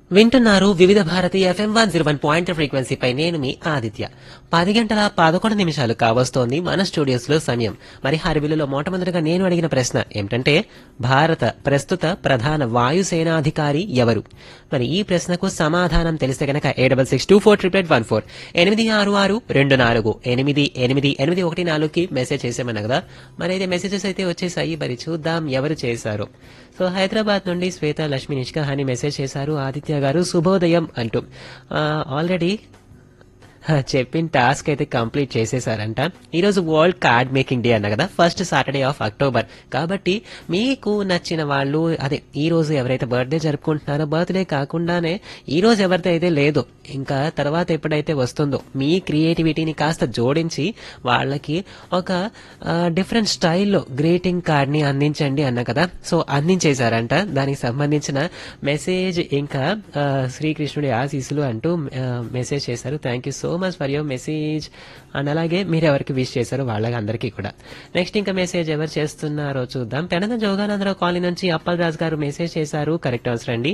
వింటున్నారు Vividh Bharati FM one zero one point ఫ్రీక్వెన్సీపై నేను మీ ఆదిత్య పది గంటల పదకొండు నిమిషాలు కావస్తోంది మన స్టూడియోస్ లో సమయం మరి హరివిలులో మొట్టమొదటిగా నేను అడిగిన ప్రశ్న ఏమిటంటే భారత ప్రస్తుత ప్రధాన వాయుసేనాధికారి ఎవరు మరి ఈ ప్రశ్నకు సమాధానం తెలిస్తే గనక ఏ double six two four triple eight one four ఎనిమిది ఆరు ఆరు రెండు నాలుగు ఎనిమిది ఎనిమిది ఎనిమిది ఒకటి నాలుగుకి మెసేజ్ చేసామన్నా కదా మరి అయితే మెసేజెస్ అయితే వచ్చేసాయి మరి చూద్దాం ఎవరు చేశారు సో హైదరాబాద్ నుండి శ్వేత లక్ష్మి నిష్కా అని మెసేజ్ చేశారు ఆదిత్య గారు శుభోదయం అంటూ ఆల్రెడీ చెప్పిన టాస్క్ అయితే కంప్లీట్ చేసేసారంట ఈరోజు వరల్డ్ కార్డ్ మేకింగ్ డే అన్న కదా ఫస్ట్ సాటర్డే ఆఫ్ అక్టోబర్ కాబట్టి మీకు నచ్చిన వాళ్ళు అదే ఈ రోజు ఎవరైతే బర్త్డే జరుపుకుంటున్నారో బర్త్డే కాకుండానే ఈ రోజు ఎవరితో అయితే లేదో ఇంకా తర్వాత ఎప్పుడైతే వస్తుందో మీ క్రియేటివిటీని కాస్త జోడించి వాళ్ళకి ఒక డిఫరెంట్ స్టైల్లో గ్రీటింగ్ కార్డ్ ని అందించండి అన్న కదా సో అందించేశారంట దానికి సంబంధించిన మెసేజ్ ఇంకా ఆ, శ్రీకృష్ణుడి ఆశీస్సులు అంటూ మెసేజ్ చేశారు thank you so much for your message and అలాగే మీరు ఎవరికి విష్ చేశారో వాళ్ళకి అందరికీ కూడా నెక్స్ట్ ఇంకా మెసేజ్ ఎవరు చేస్తున్నారో చూద్దాం పెనద జోగానందరావు కాలనీ నుంచి అప్పల్ రాజు గారు మెసేజ్ చేశారు కరెక్ట్ ఆన్సర్ అండి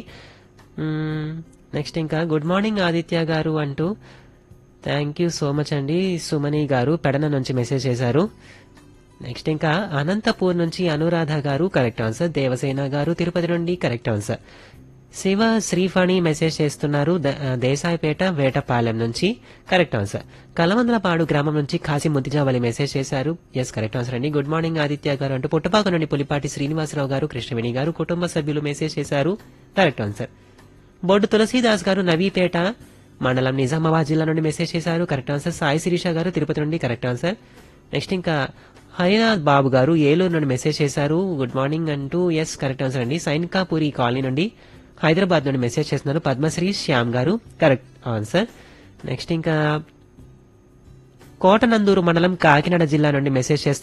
నెక్స్ట్ ఇంకా గుడ్ మార్నింగ్ ఆదిత్య గారు అంటూ థ్యాంక్ యూ సో మచ్ అండి సుమని గారు పెడన నుంచి మెసేజ్ చేశారు నెక్స్ట్ ఇంకా అనంతపూర్ నుంచి అనురాధ గారు కరెక్ట్ ఆన్సర్ దేవసేన గారు తిరుపతి నుండి correct answer Shiva Sriphani message చేస్తున్నారు ద- దేశాయిపేట వేటపాలెం నుంచి కరెక్ట్ ఆన్సర్ కలమందలపాడు గ్రామం నుంచి కాశీ ముద్దిజావలి మెసేజ్ చేశారు ఎస్ కరెక్ట్ ఆన్సర్ అండి గుడ్ మార్నింగ్ ఆదిత్య గారు అంటూ పుట్టపాక నుండి పులిపాటి శ్రీనివాసరావు గారు కృష్ణవేణి గారు కుటుంబ సభ్యులు మెసేజ్ చేశారు కరెక్ట్ ఆన్సర్ బొడ్డు తులసీదాస్ గారు నవీపేట మండలం నిజామాబాద్ జిల్లా నుండి మెసేజ్ చేశారు కరెక్ట్ ఆన్సర్ సాయి శిరీష గారు తిరుపతి నుండి కరెక్ట్ ఆన్సర్ నెక్స్ట్ ఇంకా హరినాథ్ బాబు గారు ఏలూరు నుండి మెసేజ్ చేశారు గుడ్ మార్నింగ్ అంటూ ఎస్ కరెక్ట్ ఆన్సర్ అండి సైనికాపురి కాలనీ నుండి హైదరాబాద్ నుండి మెసేజ్ చేస్తున్నారు పద్మశ్రీ శ్యామ్ గారు కరెక్ట్ ఆన్సర్ నెక్స్ట్ ఇంకా కోటనందూరు మండలం కాకినాడ జిల్లా నుండి మెసేజ్ చేస్తున్నారు